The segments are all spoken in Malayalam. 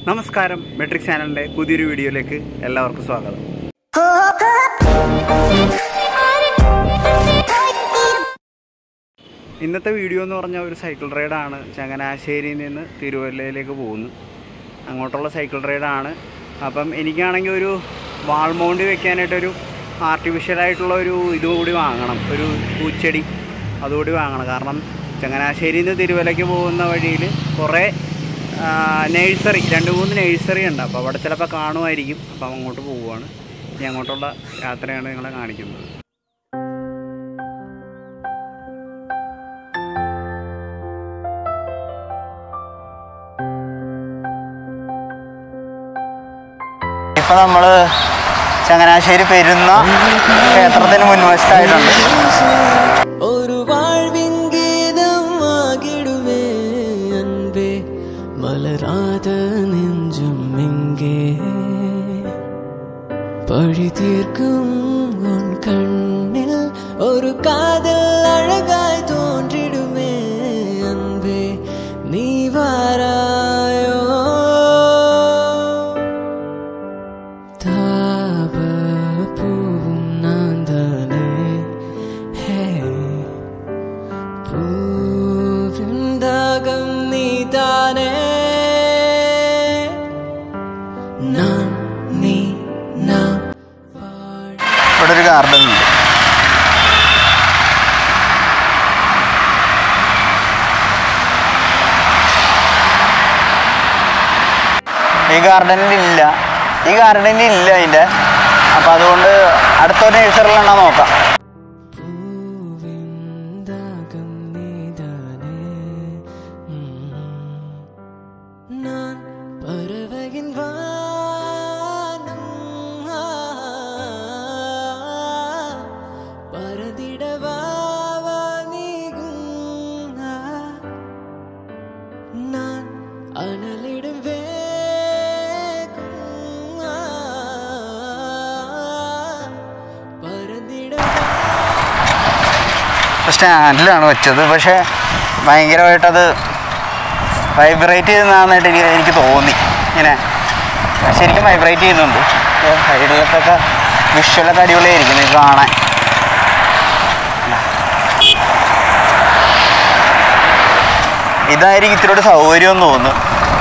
നമസ്കാരം മെട്രിക് ചാനലിൻ്റെ പുതിയൊരു വീഡിയോയിലേക്ക് എല്ലാവർക്കും സ്വാഗതം ഇന്നത്തെ വീഡിയോ എന്ന് പറഞ്ഞാൽ ഒരു സൈക്കിൾ റൈഡാണ് ചങ്ങനാശ്ശേരിയിൽ നിന്ന് തിരുവല്ലയിലേക്ക് പോകുന്നു അങ്ങോട്ടുള്ള സൈക്കിൾ റൈഡാണ് അപ്പം എനിക്കാണെങ്കിൽ ഒരു വാൾ മൗണ്ട് വെക്കാനായിട്ടൊരു ആർട്ടിഫിഷ്യലായിട്ടുള്ള ഒരു ഇതും കൂടി വാങ്ങണം ഒരു പൂച്ചെടി അതുകൂടി വാങ്ങണം കാരണം ചങ്ങനാശ്ശേരിയിൽ നിന്ന് തിരുവല്ലയ്ക്ക് പോകുന്ന വഴിയിൽ കുറേ നേഴ്സറി രണ്ട് മൂന്ന് നേഴ്സറി ഉണ്ട് അപ്പോൾ അവിടെ ചിലപ്പോൾ കാണുമായിരിക്കും അപ്പം അങ്ങോട്ട് പോവുകയാണ് ഇനി അങ്ങോട്ടുള്ള യാത്രയാണ് നിങ്ങളെ കാണിക്കുന്നത് ഇപ്പം നമ്മൾ ചങ്ങനാശ്ശേരി പെരുന്ന ക്ഷേത്രത്തിന് മുൻവശത്തായിട്ടുണ്ട് ഒരു வாழ்வின் கீதம் ஆகிடுமே அன்பே மலராத நெஞ்சம் எங்கே பழி தீர்க்கும் உன் கண்ணில் ஒரு காதல் அழகாய் தோன்றிடுமே அன்பே நீ வாராயோ தாப பூவும் நான் தானே ஹே பூவின் தாகம் நீ தானே நான் நீ நான் வாழ் ഇവിടെ ഒരു ഗാർഡൻ ഉണ്ട് ഈ ഗാർഡനിൽ ഇല്ല ഈ ഗാർഡനിൽ ഇല്ല അതിൻ്റെ അപ്പം അതുകൊണ്ട് അടുത്തൊരു നേഴ്സറിലുണ്ടോ നോക്കാം പൂവിൻ ദാഗം നീതാനേ ഞാൻ പറവകിൻ വാനം പരതിടവാവാ നീകും நான் அனலிடும் வேகும் பரந்திடும் സ്റ്റാൻഡിലാണ് വെച്ചത് പക്ഷേ ഭയങ്കരമായിട്ടത് വൈബ്രേറ്റ് ചെയ്യുന്നതാണെന്നായിട്ട് എനിക്ക് എനിക്ക് തോന്നി ഇങ്ങനെ ശരിക്കും വൈബ്രേറ്റ് ചെയ്യുന്നുണ്ട് സൈഡിലൊക്കെ വിഷ്വലൊക്കെ അടിപൊളിയായിരിക്കും നിങ്ങൾക്ക് കാണാൻ ഇതായിരിക്കും ഇത്തിരി സൗകര്യം എന്ന് തോന്നുന്നു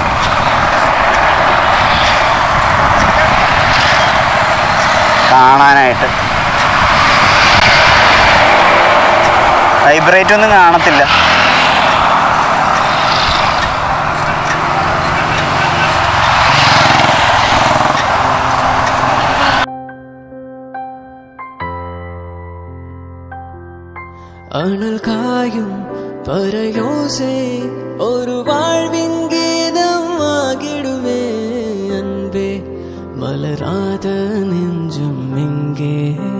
കാണാനായിട്ട് വൈബ്രേറ്റ് ഒന്നും കാണത്തില്ല அனல் காயும் பறையோசை ஒரு வாழ்வின் கீதம் ஆகிடுமே அன்பே மலராத நெஞ்சம் எங்கே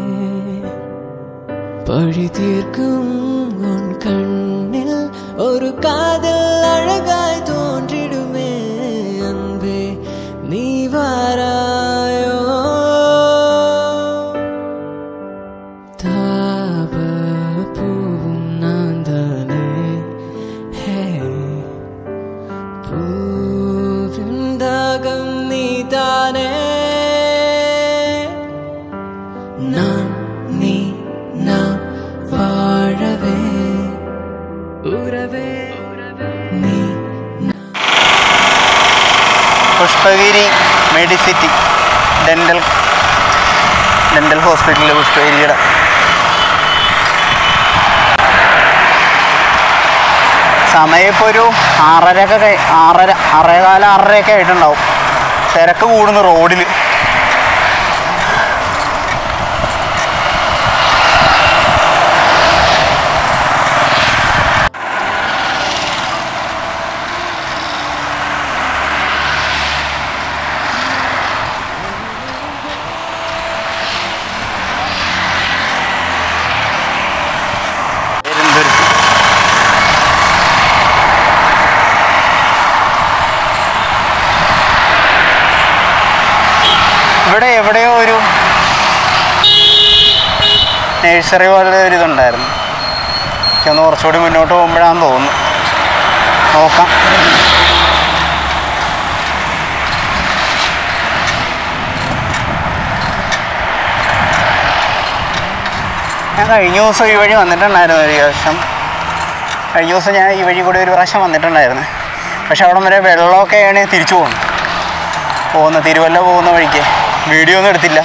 பழி தீர்க்கும் உன் கண்ணில் ஒரு காதல் அழகாய் தோன்றிடுமே அன்பே நீ வாராயோ தாப பூவும் நான் தானே ஹே பூவின் தாகம் நீ தானே நான் நீ நாம் வாழவே உறவே நீ പുഷ്പഗിരി മെഡിസിറ്റി ഡെൻ്റൽ ഡെൻ്റൽ ഹോസ്പിറ്റലിൽ പുഷ്പഗിരിയുടെ സമയം ഇപ്പോൾ ഒരു ആറരയൊക്കെ കഴി- ആറര ആറേകാല ആറരയൊക്കെ ആയിട്ടുണ്ടാവും തിരക്ക് കൂടുന്നു റോഡിൽ പെരുന്തുരുത്തി ഇവിടെ എവിടെയോ ഒരു നേഴ്സറി പോലെ ഒരു ഇതുണ്ടായിരുന്നു എനിക്കൊന്ന് കുറച്ചുകൂടി മുന്നോട്ട് പോകുമ്പോഴാന്ന് തോന്നുന്നു നോക്കാം ഞാൻ കഴിഞ്ഞ ദിവസം ഈ വഴി വന്നിട്ടുണ്ടായിരുന്നു ഒരു ദിവസം കഴിഞ്ഞ ദിവസം ഞാൻ ഈ വഴി കൂടി ഒരു പ്രാവശ്യം വന്നിട്ടുണ്ടായിരുന്നു പക്ഷെ അവിടെ വരെ വെള്ളമൊക്കെയാണ് തിരിച്ചു പോകുന്നത് പോകുന്ന തിരുവല്ല പോകുന്ന വഴിക്ക് വീഡിയോ ഒന്നും എടുത്തില്ല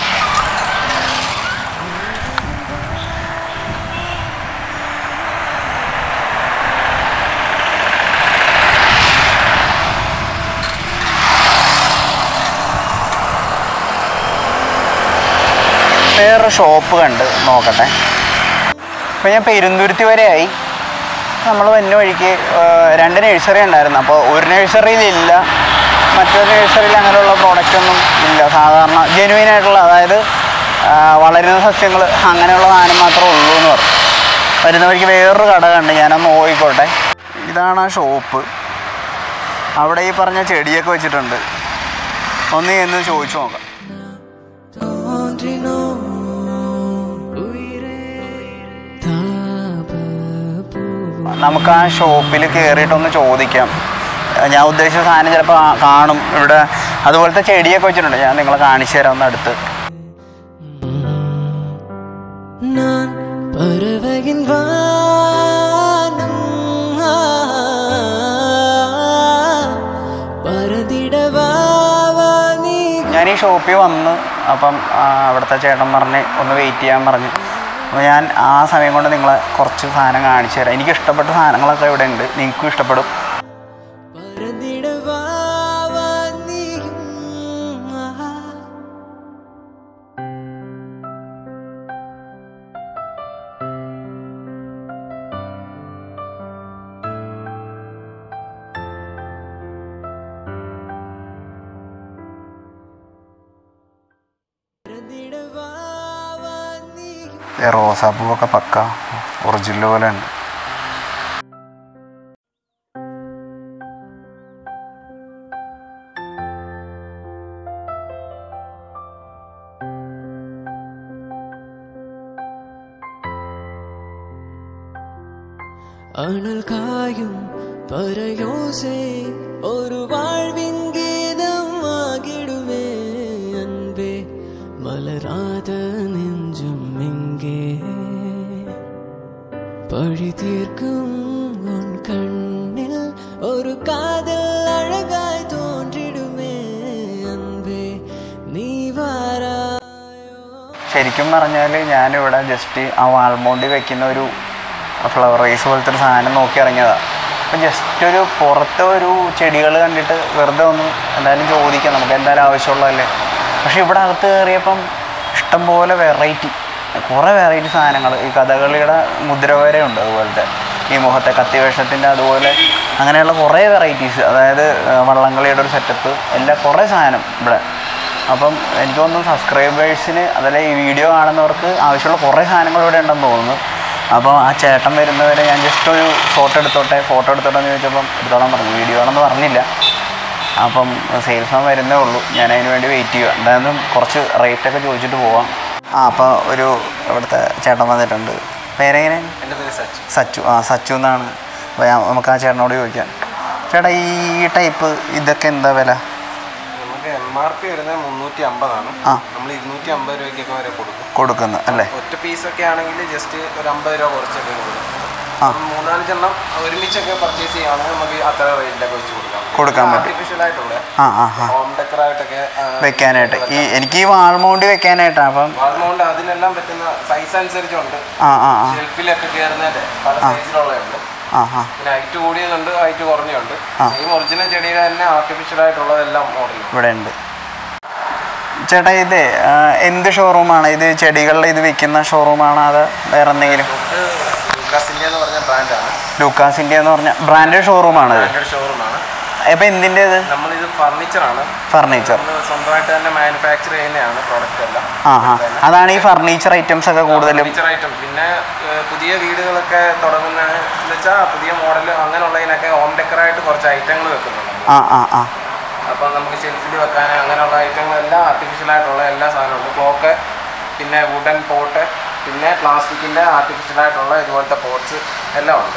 വേറെ ഷോപ്പ് കണ്ട് നോക്കട്ടെ അപ്പോൾ ഞാൻ പെരുന്തുരുത്തി വരെ ആയി നമ്മൾ വന്ന വഴിക്ക് ആ, രണ്ട് നഴ്സറി ഉണ്ടായിരുന്നു അപ്പോൾ ഒരു നഴ്സറിയിലില്ല മറ്റൊരു നഴ്സറിയിൽ അങ്ങനെയുള്ള പ്രോഡക്റ്റ് ഒന്നും ഇല്ല സാധാരണ ജെനുവിൻ ആയിട്ടുള്ള അതായത് ആ, വളരുന്ന സസ്യങ്ങൾ അങ്ങനെയുള്ള സാധനം മാത്രമേ ഉള്ളൂ എന്ന് പറഞ്ഞു വരുന്ന വഴിക്ക് വേറൊരു കട കണ്ട് ഞാനൊന്ന് നോക്കിക്കോട്ടെ ഇതാണ് ആ ഷോപ്പ് അവിടെ ഈ പറഞ്ഞ ചെടിയൊക്കെ വെച്ചിട്ടുണ്ട് ഒന്ന് എന്ന് ചോദിച്ചു നോക്കാം തോன்றினோ உயிரே താപ നമുക്ക് ആ ഷോപ്പിൽ കയറിയിട്ടൊന്ന് ചോദിക്കാം ഞാൻ ഉദ്ദേശിച്ച സാധനം ചിലപ്പോൾ കാണും ഇവിടെ അതുപോലത്തെ ചെടിയൊക്കെ വെച്ചിട്ടുണ്ട് ഞാൻ നിങ്ങളെ കാണിച്ചു തരാം ഒന്ന് അടുത്ത് நான் பறவையின் வானம் ஆ, பறந்திடவா வா நீ ഞാൻ ഈ ഷോപ്പിൽ വന്ന് അപ്പം ആ, അവിടുത്തെ ചേട്ടൻ പറഞ്ഞ് ഒന്ന് വെയിറ്റ് ചെയ്യാൻ പറഞ്ഞു അപ്പോൾ ഞാൻ ആ സമയം കൊണ്ട് നിങ്ങളെ കുറച്ച് സാധനം കാണിച്ചു തരാം എനിക്ക് ഇഷ്ടപ്പെട്ട സാധനങ്ങളൊക്കെ ഇവിടെ ഉണ്ട് നിങ്ങൾക്കും ഇഷ്ടപ്പെടും பறந்திடவா வா நீயும் ஆ. പறந்திடவா வா நீயும் റോസാപ്പൂവൊക്കെ പക്ക ഒറിജിനൽ പോലെ ഉണ്ട് அனல் காயும் பறையோசை ஒரு வாழ்வின் கீதம் ஆகிடுமே அன்பே மலராத நெஞ்சம் எங்கே பழி தீர்க்கும் உன் கண்ணில் ஒரு காதல் அழகாய் தோன்றிடுமே அன்பே நீ வாராயோ ശരിക്കും പറഞ്ഞാൽ ഞാനിവിടെ ജസ്റ്റ് ആ വാൾമോണ്ടി വെക്കുന്ന ഒരു ഫ്ലവർ റൈസ് പോലത്തെ ഒരു സാധനം നോക്കി ഇറങ്ങിയതാണ് അപ്പം ജസ്റ്റ് ഒരു പുറത്തെ ഒരു ചെടികൾ കണ്ടിട്ട് വെറുതെ ഒന്ന് എന്തായാലും ചോദിക്കാം നമുക്ക് എന്തായാലും ആവശ്യമുള്ളതല്ലേ പക്ഷെ ഇവിടെ അകത്ത് കയറിയപ്പം ഇഷ്ടംപോലെ വെറൈറ്റി കുറേ വെറൈറ്റി സാധനങ്ങൾ ഈ കഥകളിയുടെ മുദ്ര വരെ ഉണ്ട് അതുപോലത്തെ ഈ മുഖത്തെ കത്തിവേഷത്തിൻ്റെ അതുപോലെ അങ്ങനെയുള്ള കുറേ വെറൈറ്റീസ് അതായത് ആ, വള്ളംകളിയുടെ ഒരു സെറ്റപ്പ് എല്ലാ കുറേ സാധനം ഇവിടെ അപ്പം എനിക്ക് തോന്നുന്നു സബ്സ്ക്രൈബേഴ്സിന് അതല്ല ഈ വീഡിയോ കാണുന്നവർക്ക് ആവശ്യമുള്ള കുറേ സാധനങ്ങൾ ഇവിടെ ഉണ്ടെന്ന് തോന്നുന്നു അപ്പോൾ ആ ചേട്ടൻ വരുന്നവരെ ഞാൻ ജസ്റ്റ് ഒരു ഫോട്ടോ എടുത്തോട്ടെ ഫോട്ടോ എടുത്തോട്ടെ എന്ന് ചോദിച്ചപ്പം എടുത്തോളാൻ പറഞ്ഞു വീഡിയോ ആണെന്ന് പറഞ്ഞില്ല അപ്പം സെയിൽസ് മാൻ വരുന്നേ ഉള്ളൂ ഞാൻ അതിന് വേണ്ടി വെയിറ്റ് ചെയ്യുക എന്തായാലും കുറച്ച് റേറ്റൊക്കെ ചോദിച്ചിട്ട് പോവാം ആ അപ്പോൾ ഒരു ഇവിടുത്തെ ചേട്ടൻ വന്നിട്ടുണ്ട് പേരെങ്ങനെ എൻ്റെ പേര് സച്ചു സച്ചു ആ സച്ചു എന്നാണ് അപ്പോൾ ഞാൻ- നമുക്ക് ആ ചേട്ടനോട് ചോദിക്കാം ചേട്ടാ ഈ ടൈപ്പ് ഇതൊക്കെ എന്താ വില നമുക്ക് എം ആർ പി വരുന്നത് മുന്നൂറ്റി അമ്പതാണ് ആ. നമ്മൾ ഇരുന്നൂറ്റി അമ്പത് രൂപയ്ക്കൊക്കെ വരെ കൊടുക്കും കൊടുക്കുന്നത് അല്ലേ ഒറ്റ പീസൊക്കെ ആണെങ്കിൽ ജസ്റ്റ് ഒരു അമ്പത് രൂപ കുറച്ചൊക്കെ കൊടുക്കും ആ. അപ്പം മൂന്നാലഞ്ചെണ്ണം ഒരുമിച്ചൊക്കെ പർച്ചേസ് ചെയ്യുകയാണെങ്കിൽ നമുക്ക് അത്ര റേറ്റിലൊക്കെ വെച്ച് കൊടുക്കാം കൊടുക്കാൻ പറ്റും. ആർട്ടിഫിഷ്യൽ ആയിട്ടുള്ള ആ ആ ആ ഹോം ഡെക്കറായിട്ടൊക്കെ വെക്കാനായിട്ട് ഈ എനിക്ക് ഈ വാൾമൗണ്ട് വെക്കാനായിട്ടാണ് അപ്പം വാൾമൗണ്ട് അതിനെല്ലാം പറ്റുന്ന സൈസ് അനുസരിച്ചുണ്ട് ആ ആ ആ ഷെൽഫിലൊക്കെ കയറുന്നതിൻ്റെ പല സൈസിലുള്ളതുണ്ട് ആ ആ പിന്നെ ഹൈറ്റ് കൂടിയതുണ്ട് ഹൈറ്റ് കുറഞ്ഞുണ്ട് ആ. സെയിം ഒറിജിനൽ ചെടിയുടെ തന്നെ ആർട്ടിഫിഷ്യൽ ആയിട്ടുള്ളതെല്ലാം മോഡലും ഇവിടെ ഉണ്ട് ചേട്ടാ ഇത് ആ, എന്ത് ഷോറൂമാണ് ഇത് ചെടികളുടെ ഇത് വിൽക്കുന്ന ഷോറൂമാണോ അത് വേറെ എന്തെങ്കിലും ലൂക്കാസ് ഇന്ത്യ എന്ന് പറഞ്ഞ ബ്രാൻഡാണ് ലൂക്കാസ് ഇന്ത്യ എന്ന് പറഞ്ഞ ബ്രാൻഡഡ് ഷോറൂമാണത് ബ്രാൻഡഡ് ഷോറൂമാണ് അപ്പം എന്തിൻ്റെ ഇത് നമ്മളിത് ഫർണിച്ചറാണ് ഫർണിച്ചർ നമ്മൾ സ്വന്തമായിട്ട് തന്നെ മാനുഫാക്ചർ ചെയ്യുന്നതാണ് പ്രോഡക്റ്റ് എല്ലാം ആ ആ അതാണ് ഈ ഫർണിച്ചർ ഐറ്റംസ് ഒക്കെ കൂടുതലും ഫർണിച്ചർ ഐറ്റം പിന്നെ ഏഹ്, പുതിയ വീടുകളൊക്കെ തുടങ്ങുന്ന എന്ന് വെച്ചാൽ പുതിയ മോഡൽ അങ്ങനെയുള്ളതിനൊക്കെ ഹോം ഡെക്കറായിട്ട് കുറച്ച് ഐറ്റങ്ങൾ വെക്കുന്നുണ്ട് ആ ആ ആ അപ്പോൾ നമുക്ക് ഷെൽഫിൽ വെക്കാൻ അങ്ങനെയുള്ള ഐറ്റങ്ങളെല്ലാം ആർട്ടിഫിഷ്യൽ ആയിട്ടുള്ള എല്ലാ സാധനമുണ്ട് ക്ലോക്ക് പിന്നെ വുഡൻ പോട്ട് പിന്നെ പ്ലാസ്റ്റിക്കിൻ്റെ ആർട്ടിഫിഷ്യൽ ആയിട്ടുള്ള ഇതുപോലത്തെ പോട്ട്സ് എല്ലാം ഉണ്ട്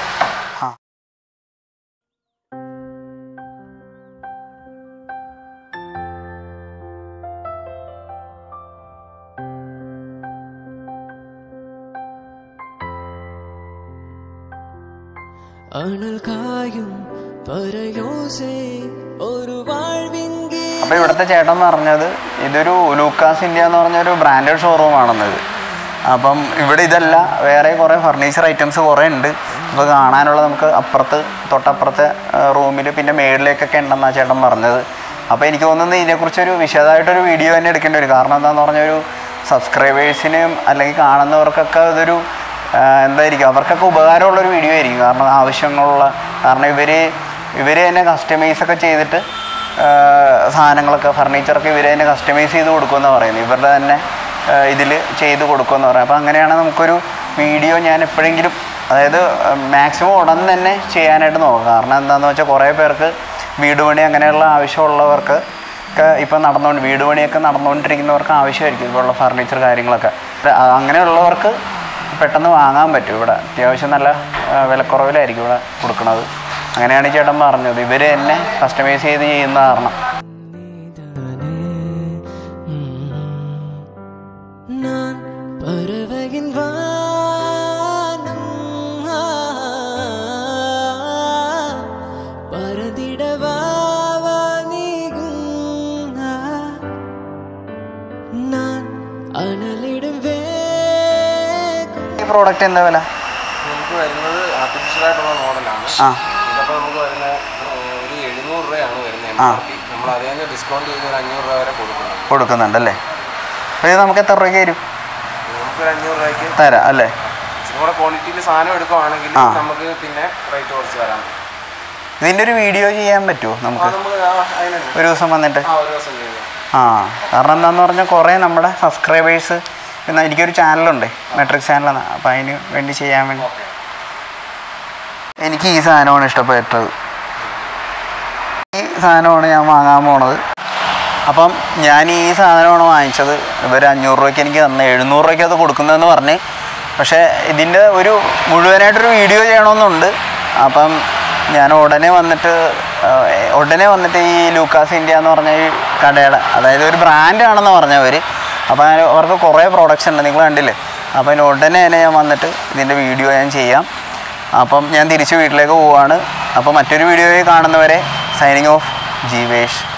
അണൽ കായും പരയോസേ ഒരു വാഴ്വിങ്കി അപ്പോൾ ഇവിടുത്തെ ചേട്ടൻ പറഞ്ഞത് ഇതൊരു ലൂക്കാസ് ഇന്ത്യ എന്ന് പറഞ്ഞൊരു ബ്രാൻഡഡ് ഷോറൂമാണെന്നത് അപ്പം ഇവിടെ ഇതല്ല വേറെ കുറേ ഫർണിച്ചർ ഐറ്റംസ് കുറേ ഉണ്ട് അപ്പോൾ കാണാനുള്ള നമുക്ക് അപ്പുറത്ത് തൊട്ടപ്പുറത്തെ റൂമിൽ പിന്നെ മേളിലേക്കൊക്കെ ഉണ്ടെന്നാണ് ചേട്ടൻ പറഞ്ഞത് അപ്പോൾ എനിക്ക് തോന്നുന്നത് ഇതിനെക്കുറിച്ചൊരു വിശദമായിട്ടൊരു വീഡിയോ തന്നെ എടുക്കേണ്ടി വരും കാരണം എന്താണെന്ന് പറഞ്ഞാൽ ഒരു സബ്സ്ക്രൈബേഴ്സിനും അല്ലെങ്കിൽ കാണുന്നവർക്കൊക്കെ അതൊരു ആ, എന്തായിരിക്കും അവർക്കൊക്കെ ഉപകാരമുള്ളൊരു വീഡിയോ ആയിരിക്കും കാരണം ആവശ്യങ്ങളുള്ള കാരണം ഇവർ ഇവർ തന്നെ കസ്റ്റമൈസ് ഒക്കെ ചെയ്തിട്ട് ആ, സാധനങ്ങളൊക്കെ ഫർണിച്ചറൊക്കെ ഇവർ തന്നെ കസ്റ്റമൈസ് ചെയ്ത് കൊടുക്കുമെന്ന് പറയുന്നത് ഇവരുടെ തന്നെ ഇതിൽ ചെയ്ത് കൊടുക്കുമെന്ന് പറയാം അപ്പോൾ അങ്ങനെയാണ് നമുക്കൊരു വീഡിയോ ഞാൻ എപ്പോഴെങ്കിലും അതായത് മാക്സിമം ഉടൻ തന്നെ ചെയ്യാനായിട്ട് നോക്കാം കാരണം എന്താണെന്ന് വെച്ചാൽ കുറേ പേർക്ക് വീട് പണി അങ്ങനെയുള്ള ആവശ്യമുള്ളവർക്ക് ഒക്കെ ഇപ്പം നടന്നുകൊണ്ട് വീട് പണിയൊക്കെ നടന്നുകൊണ്ടിരിക്കുന്നവർക്ക് ആവശ്യമായിരിക്കും ഇപ്പോഴുള്ള ഫർണിച്ചർ കാര്യങ്ങളൊക്കെ അ- അങ്ങനെയുള്ളവർക്ക് പെട്ടെന്ന് വാങ്ങാൻ പറ്റും ഇവിടെ അത്യാവശ്യം നല്ല ആ, വിലക്കുറവിലായിരിക്കും ഇവിടെ കൊടുക്കുന്നത് അങ്ങനെയാണ് ഈ ചേട്ടൻ പറഞ്ഞത് ഇവർ തന്നെ കസ്റ്റമൈസ് ചെയ്ത് ചെയ്യുന്ന കാരണം நீதானே ம். நான் பறவையின் வானம் ஆ, பறந்திடவா நீகும் ஆ, நான் അനലിടും വേഗം ഈ പ്രോഡക്റ്റ് എന്താ വില നമുക്ക് വരുന്നത് ആർട്ടിഫിഷ്യൽ ആയിട്ടുള്ള മോഡലാണ് ആ ഇതപ്പോൾ നമുക്ക് വരുന്ന ഒരു എഴുന്നൂറ് രൂപയാണ് വരുന്നത് എം ആ. ആർ പി നമ്മൾ അതേ ഡിസ്കൗണ്ട് ചെയ്ത് ഒരു അഞ്ഞൂറ് രൂപ വരെ കൊടുക്കുന്നുണ്ട് കൊടുക്കുന്നുണ്ടല്ലേ അപ്പോൾ ഇത് നമുക്ക് എത്ര രൂപയ്ക്ക് തരും നമുക്ക് ഒരു അഞ്ഞൂറ് രൂപയ്ക്ക് തരാം അല്ലേ ഇച്ചിരി കൂടെ ക്വാണ്ടിറ്റിയിൽ സാധനം എടുക്കുവാണെങ്കിൽ ആ. നമുക്ക് പിന്നെ റേറ്റ് കുറച്ച് തരാം ഇതിൻ്റെ ഒരു വീഡിയോ ചെയ്യാൻ പറ്റുമോ ആ നമുക്ക് നമുക്ക് ആ അതിനുണ്ട് ഒരു ദിവസം വന്നിട്ട് ആ ഒരു ദിവസം ചെയ്യാം ആ കാരണം എന്താണെന്ന് പറഞ്ഞാൽ കുറേ നമ്മുടെ സബ്സ്ക്രൈബേഴ്സ് പിന്നെ എനിക്കൊരു ചാനലുണ്ട് മെട്രിക് ചാനലാണ് അപ്പോൾ അതിന് വേണ്ടി ചെയ്യാൻ വേണ്ടി ഓക്കെ എനിക്ക് ഈ സാധനമാണ് ഇഷ്ടപ്പെട്ടത് ഈ സാധനമാണ് ഞാൻ വാങ്ങാൻ പോണത് അപ്പം ഞാൻ ഈ സാധനമാണ് വാങ്ങിച്ചത് ഇവർ അഞ്ഞൂറ് രൂപയ്ക്ക് എനിക്ക് തന്നെ എഴുന്നൂറ് രൂപയ്ക്ക് അത് കൊടുക്കുന്നതെന്ന് പറഞ്ഞ് പക്ഷേ ഇതിൻ്റെ ഒരു മുഴുവനായിട്ടൊരു വീഡിയോ ചെയ്യണമെന്നുണ്ട് അപ്പം ഞാൻ ഉടനെ വന്നിട്ട് ആ, ഉടനെ വന്നിട്ട് ഈ ലൂക്കാസ് ഇന്ത്യ എന്ന് പറഞ്ഞ ഈ കടയുടെ അതായത് ഒരു ബ്രാൻഡാണെന്ന് പറഞ്ഞവർ അപ്പോൾ അതിന് അവർക്ക് കുറേ പ്രോഡക്റ്റ്സ് ഉണ്ട് നിങ്ങൾ കണ്ടില്ലേ അപ്പോൾ അതിന് ഉടനെ തന്നെ ഞാൻ വന്നിട്ട് ഇതിൻ്റെ വീഡിയോ ഞാൻ ചെയ്യാം അപ്പം ഞാൻ തിരിച്ച് വീട്ടിലേക്ക് പോവാണ് അപ്പോൾ മറ്റൊരു വീഡിയോയിൽ കാണുന്നവരെ സൈനിങ് ഓഫ് ജീവേഷ്